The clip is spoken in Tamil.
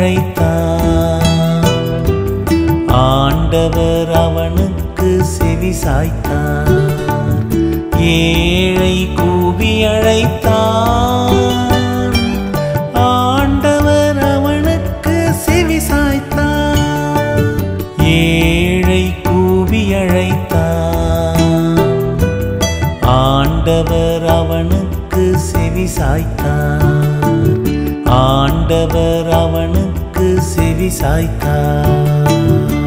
அழைத்தான் ஆண்டவர் அவனுக்கு செவி சாய்த்தார் ஏழை கூவி அழைத்தான் ஆண்டவர் அவனுக்கு செவி சாய்த்தார் ஏழை கூவி அழைத்தான் ஆண்டவர் அவனுக்கு செவி சாய்த்தார் ஆண்டவர் அவனுக்கு செவி சாய்த்தார்